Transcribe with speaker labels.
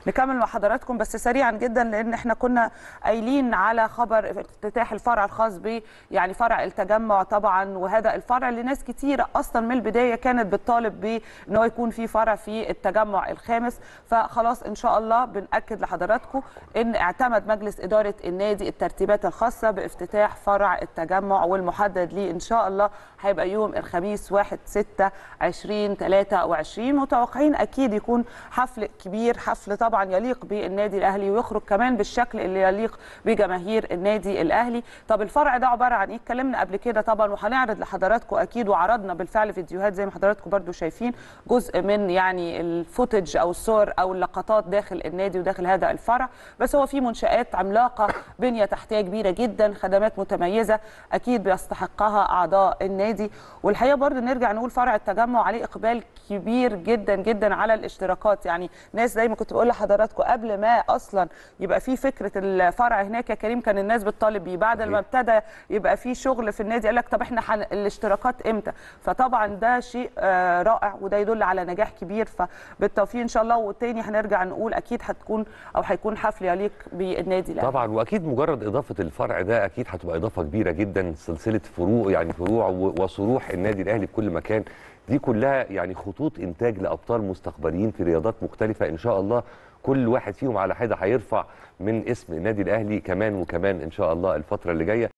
Speaker 1: نكمل مع حضراتكم بس سريعا جدا لان احنا كنا قايلين على خبر افتتاح الفرع الخاص ب يعني فرع التجمع طبعا وهذا الفرع لناس كتيره اصلا من البدايه كانت بتطالب بان هو يكون في فرع في التجمع الخامس فخلاص ان شاء الله بناكد لحضراتكم ان اعتمد مجلس اداره النادي الترتيبات الخاصه بافتتاح فرع التجمع والمحدد ليه ان شاء الله هيبقى يوم الخميس 1 6 2023 متوقعين اكيد يكون حفل كبير حفل طبعا يليق بالنادي الاهلي ويخرج كمان بالشكل اللي يليق بجماهير النادي الاهلي طب الفرع ده عباره عن ايه اتكلمنا قبل كده طبعا وهنعرض لحضراتكم اكيد وعرضنا بالفعل فيديوهات زي ما حضراتكم برضو شايفين جزء من يعني الفوتج او الصور او اللقطات داخل النادي وداخل هذا الفرع بس هو في منشات عملاقه بنيه تحتيه كبيره جدا خدمات متميزه اكيد بيستحقها اعضاء النادي والحقيقه برضو نرجع نقول فرع التجمع عليه اقبال كبير جدا جدا على الاشتراكات يعني ناس زي ما كنت بقول لحضراتكم قبل ما اصلا يبقى في فكره الفرع هناك يا كريم كان الناس بتطالب بيه بعد ما ابتدى يبقى في شغل في النادي قال لك طب احنا حن... الاشتراكات امتى فطبعا ده شيء آه رائع وده يدل على نجاح كبير فبالتوفيق ان شاء الله والتاني هنرجع نقول اكيد هتكون او هيكون حفل يليق بالنادي الاهلي
Speaker 2: طبعا واكيد مجرد اضافه الفرع ده اكيد هتبقى اضافه كبيره جدا سلسله فروع يعني فروع وصروح النادي الاهلي في كل مكان دي كلها يعني خطوط انتاج لابطال مستقبليين في رياضات مختلفه ان شاء الله كل واحد فيهم على حده هيرفع من اسم النادي الاهلي كمان وكمان ان شاء الله الفتره اللي جايه